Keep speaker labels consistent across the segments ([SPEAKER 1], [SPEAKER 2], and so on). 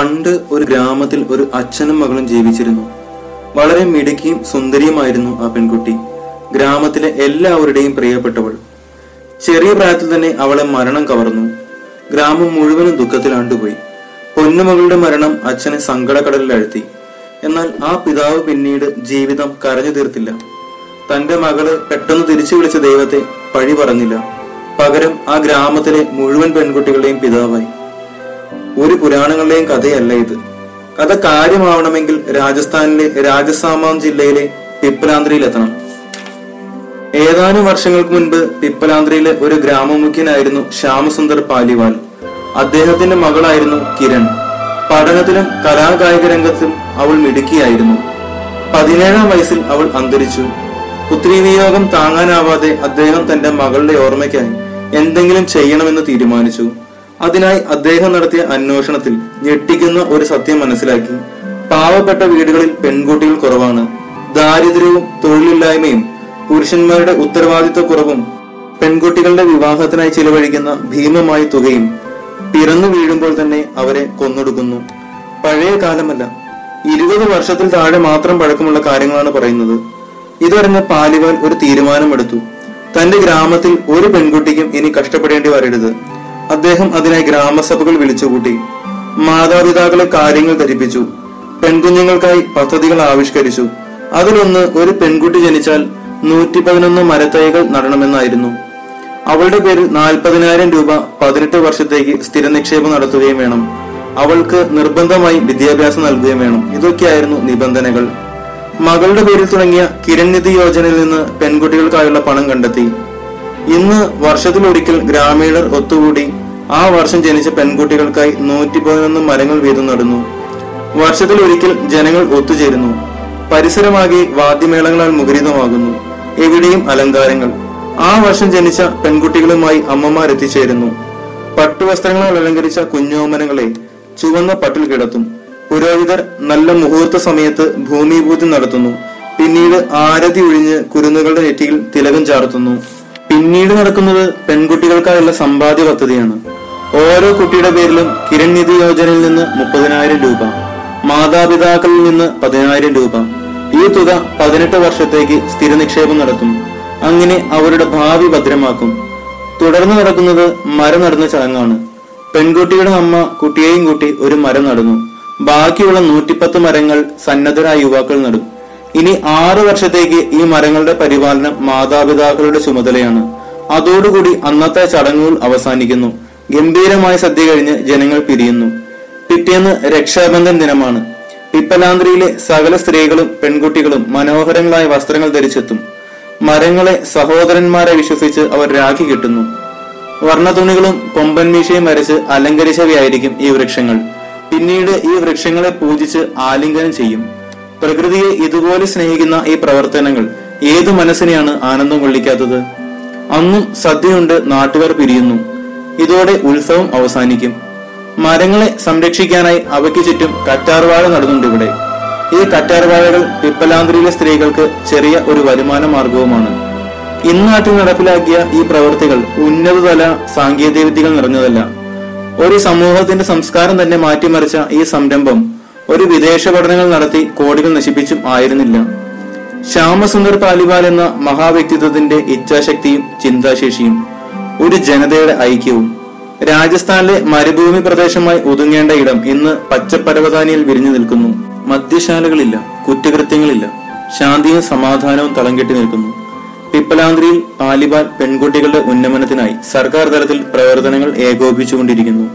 [SPEAKER 1] പണ്ട് ഒരു ഗ്രാമത്തിൽ ഒരു അച്ഛനും മകളും ജീവിച്ചിരുന്നു വളരെ മിടുക്കിയും സുന്ദരിയുമായിരുന്നു ആ പെൺകുട്ടി ഗ്രാമത്തിലെ എല്ലാവരുടെയും പ്രിയപ്പെട്ടവൾ ചെറിയ പ്രായത്തിൽ തന്നെ അവളെ മരണം കവർന്നു ഗ്രാമം മുഴുവനും ദുഃഖത്തിൽ ആണ്ടുപോയി പൊന്നുമകളുടെ മരണം അച്ഛനെ സങ്കടക്കടലിൽ അഴുത്തി എന്നാൽ ആ പിതാവ് പിന്നീട് ജീവിതം കരഞ്ഞു തീർത്തില്ല തന്റെ മകള് പെട്ടെന്ന് തിരിച്ചു വിളിച്ച ദൈവത്തെ പഴി പറഞ്ഞില്ല പകരം ആ ഗ്രാമത്തിലെ മുഴുവൻ പെൺകുട്ടികളുടെയും പിതാവായി ഒരു പുരാണങ്ങളുടെയും കഥയല്ല ഇത് കഥ കാര്യമാവണമെങ്കിൽ രാജസ്ഥാനിലെ രാജസ്ഥാമാം ജില്ലയിലെ പിപ്പലാന്ത്രിയിലെത്തണം ഏതാനും വർഷങ്ങൾക്ക് മുൻപ് പിപ്പലാന്ത്രിയിലെ ഒരു ഗ്രാമമുഖ്യനായിരുന്നു ശ്യാമസുന്ദർ പാലിവാൾ അദ്ദേഹത്തിന്റെ മകളായിരുന്നു കിരൺ പഠനത്തിലും കലാകായിക രംഗത്തും അവൾ മിടുക്കിയായിരുന്നു പതിനേഴാം വയസ്സിൽ അവൾ അന്തരിച്ചു പുത്രീവിയോഗം താങ്ങാനാവാതെ അദ്ദേഹം തന്റെ മകളുടെ ഓർമ്മയ്ക്കായി എന്തെങ്കിലും ചെയ്യണമെന്ന് തീരുമാനിച്ചു അതിനായി അദ്ദേഹം നടത്തിയ അന്വേഷണത്തിൽ ഞെട്ടിക്കുന്ന ഒരു സത്യം മനസ്സിലാക്കി പാവപ്പെട്ട വീടുകളിൽ പെൺകുട്ടികൾ കുറവാണ് ദാരിദ്ര്യവും തൊഴിലില്ലായ്മയും പുരുഷന്മാരുടെ ഉത്തരവാദിത്വക്കുറവും പെൺകുട്ടികളുടെ വിവാഹത്തിനായി ചിലവഴിക്കുന്ന ഭീമമായ തുകയും പിറന്നു വീഴുമ്പോൾ തന്നെ അവരെ കൊന്നൊടുക്കുന്നു പഴയ കാലമല്ല ഇരുപത് വർഷത്തിൽ താഴെ മാത്രം പഴക്കമുള്ള കാര്യങ്ങളാണ് പറയുന്നത് ഇതറിഞ്ഞ പാലിവാൽ ഒരു തീരുമാനമെടുത്തു തന്റെ ഗ്രാമത്തിൽ ഒരു പെൺകുട്ടിക്കും ഇനി കഷ്ടപ്പെടേണ്ടി വരരുത് അദ്ദേഹം അതിനായി ഗ്രാമസഭകൾ വിളിച്ചുകൂട്ടി മാതാപിതാക്കളെ കാര്യങ്ങൾ ധരിപ്പിച്ചു പെൺകുഞ്ഞുങ്ങൾക്കായി പദ്ധതികൾ ആവിഷ്കരിച്ചു അതിലൊന്ന് ഒരു പെൺകുട്ടി ജനിച്ചാൽ നൂറ്റി പതിനൊന്ന് മരത്തൈകൾ നടണമെന്നായിരുന്നു അവളുടെ പേരിൽ നാൽപ്പതിനായിരം രൂപ പതിനെട്ട് വർഷത്തേക്ക് സ്ഥിര നിക്ഷേപം നടത്തുകയും വേണം അവൾക്ക് നിർബന്ധമായി വിദ്യാഭ്യാസം നൽകുകയും വേണം ഇതൊക്കെയായിരുന്നു നിബന്ധനകൾ മകളുടെ പേരിൽ തുടങ്ങിയ കിരൺ നിധി യോജനയിൽ നിന്ന് പെൺകുട്ടികൾക്കായുള്ള പണം കണ്ടെത്തി ഇന്ന് വർഷത്തിലൊരിക്കൽ ഗ്രാമീണർ ഒത്തുകൂടി ആ വർഷം ജനിച്ച പെൺകുട്ടികൾക്കായി നൂറ്റി പതിനൊന്ന് മരങ്ങൾ വീതം നടുന്നു വർഷത്തിൽ ഒരിക്കൽ ജനങ്ങൾ ഒത്തുചേരുന്നു പരിസരമാകെ വാദ്യമേളങ്ങളാൽ മുഖരിതമാകുന്നു എവിടെയും അലങ്കാരങ്ങൾ ആ വർഷം ജനിച്ച പെൺകുട്ടികളുമായി അമ്മമാർ എത്തിച്ചേരുന്നു പട്ടുവസ്ത്രങ്ങളാൽ അലങ്കരിച്ച കുഞ്ഞോമനങ്ങളെ ചുവന്ന പട്ടിൽ കിടത്തും പുരോഹിതർ നല്ല മുഹൂർത്ത സമയത്ത് ഭൂമിപൂജ നടത്തുന്നു പിന്നീട് ആരതി ഒഴിഞ്ഞ് കുരുന്നുകളുടെ നെറ്റിയിൽ തിലകം ചാർത്തുന്നു പിന്നീട് നടക്കുന്നത് പെൺകുട്ടികൾക്കായുള്ള സമ്പാദ്യ പദ്ധതിയാണ് ഓരോ കുട്ടിയുടെ പേരിലും കിരൺ നിധി യോജനയിൽ നിന്ന് മുപ്പതിനായിരം രൂപ മാതാപിതാക്കളിൽ നിന്ന് പതിനായിരം രൂപ ഈ തുക പതിനെട്ട് വർഷത്തേക്ക് സ്ഥിര നിക്ഷേപം നടത്തും അങ്ങനെ അവരുടെ ഭാവി ഭദ്രമാക്കും തുടർന്ന് നടക്കുന്നത് മരം നടുന്ന ചടങ്ങാണ് പെൺകുട്ടിയുടെ അമ്മ കുട്ടിയെയും കൂട്ടി ഒരു മരം നടന്നു ബാക്കിയുള്ള നൂറ്റിപ്പത്ത് മരങ്ങൾ സന്നദ്ധരായ യുവാക്കൾ നടും ഇനി ആറ് വർഷത്തേക്ക് ഈ മരങ്ങളുടെ പരിപാലനം മാതാപിതാക്കളുടെ ചുമതലയാണ് അതോടുകൂടി അന്നത്തെ ചടങ്ങുകൾ അവസാനിക്കുന്നു ഗംഭീരമായ സദ്യ കഴിഞ്ഞ് ജനങ്ങൾ പിരിയുന്നു പിറ്റേന്ന് രക്ഷാബന്ധൻ ദിനമാണ് പിപ്പലാന്ത്രിയിലെ സകല സ്ത്രീകളും പെൺകുട്ടികളും മനോഹരങ്ങളായ വസ്ത്രങ്ങൾ ധരിച്ചെത്തും മരങ്ങളെ സഹോദരന്മാരെ വിശ്വസിച്ച് അവർ രാഖി കിട്ടുന്നു വർണ്ണതുണികളും കൊമ്പൻ മീശയും വരച്ച് അലങ്കരിച്ചവയായിരിക്കും ഈ വൃക്ഷങ്ങൾ പിന്നീട് ഈ വൃക്ഷങ്ങളെ പൂജിച്ച് ആലിംഗനം ചെയ്യും പ്രകൃതിയെ ഇതുപോലെ സ്നേഹിക്കുന്ന ഈ പ്രവർത്തനങ്ങൾ ഏതു മനസ്സിനെയാണ് ആനന്ദം കൊള്ളിക്കാത്തത് അന്നും സദ്യയുണ്ട് നാട്ടുകാർ പിരിയുന്നു ഇതോടെ ഉത്സവം അവസാനിക്കും മരങ്ങളെ സംരക്ഷിക്കാനായി അവയ്ക്ക് ചുറ്റും കറ്റാർവാഴ നടുന്നുണ്ട് ഇവിടെ ഈ കറ്റാർവാഴകൾ പിപ്പലാന്ത്രിയിലെ സ്ത്രീകൾക്ക് ചെറിയ ഒരു വരുമാന മാർഗവുമാണ് ഇന്നാട്ടിൽ നടപ്പിലാക്കിയ ഈ പ്രവൃത്തികൾ ഉന്നതതല സാങ്കേതിക വിദ്യകൾ നിറഞ്ഞതല്ല ഒരു സമൂഹത്തിന്റെ സംസ്കാരം തന്നെ മാറ്റിമറിച്ച ഈ സംരംഭം ഒരു വിദേശ പഠനങ്ങൾ നടത്തി കോടികൾ നശിപ്പിച്ചും ആയിരുന്നില്ല ശ്യാമസുന്ദർ പാലിവാൽ എന്ന മഹാവ്യക്തിത്വത്തിന്റെ ഇച്ഛാശക്തിയും ചിന്താശേഷിയും ഒരു ജനതയുടെ ഐക്യവും രാജസ്ഥാനിലെ മരുഭൂമി പ്രദേശമായി ഒതുങ്ങേണ്ട ഇടം ഇന്ന് പച്ചപ്പരവതാനിയിൽ വിരിഞ്ഞു നിൽക്കുന്നു മദ്യശാലകളില്ല കുറ്റകൃത്യങ്ങളില്ല ശാന്തിയും സമാധാനവും തളം കെട്ടി നിൽക്കുന്നു പിപ്പലാന്ത്രിയിൽ പാലിബാൽ പെൺകുട്ടികളുടെ ഉന്നമനത്തിനായി സർക്കാർ തലത്തിൽ പ്രവർത്തനങ്ങൾ ഏകോപിപ്പിച്ചുകൊണ്ടിരിക്കുന്നു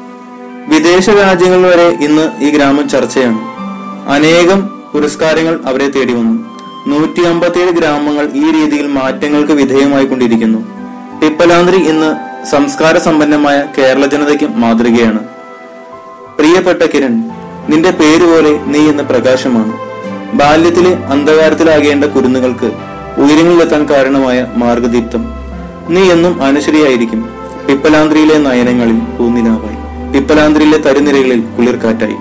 [SPEAKER 1] വിദേശ രാജ്യങ്ങളിൽ വരെ ഇന്ന് ഈ ഗ്രാമം ചർച്ചയാണ് അനേകം പുരസ്കാരങ്ങൾ അവരെ തേടി വന്നു നൂറ്റി അമ്പത്തിയേഴ് ഗ്രാമങ്ങൾ ഈ രീതിയിൽ മാറ്റങ്ങൾക്ക് വിധേയമായി കൊണ്ടിരിക്കുന്നു പിപ്പലാന്ത്രി ഇന്ന് സംസ്കാര സമ്പന്നമായ കേരള ജനതയ്ക്കും മാതൃകയാണ് പ്രിയപ്പെട്ട കിരൺ നിന്റെ പേര് പോലെ നീ ഇന്ന് പ്രകാശമാണ് ബാല്യത്തിലെ അന്ധകാരത്തിലാകേണ്ട കുരുന്നുകൾക്ക് ഉയരങ്ങളിലെത്താൻ കാരണമായ മാർഗദീപ്തം നീ എന്നും അനുശ്രീയായിരിക്കും പിപ്പലാന്ത്രിയിലെ നയനങ്ങളിൽ പൂനിലാവായി പിപ്പലാന്ത്രിയിലെ തരുനിരകളിൽ കുളിർക്കാറ്റായി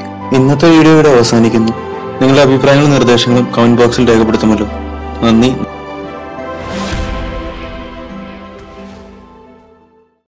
[SPEAKER 1] ഇന്നത്തെ വീഡിയോ ഇവിടെ അവസാനിക്കുന്നു നിങ്ങളുടെ അഭിപ്രായങ്ങളും നിർദ്ദേശങ്ങളും കമന്റ് ബോക്സിൽ രേഖപ്പെടുത്തുമല്ലോ നന്ദി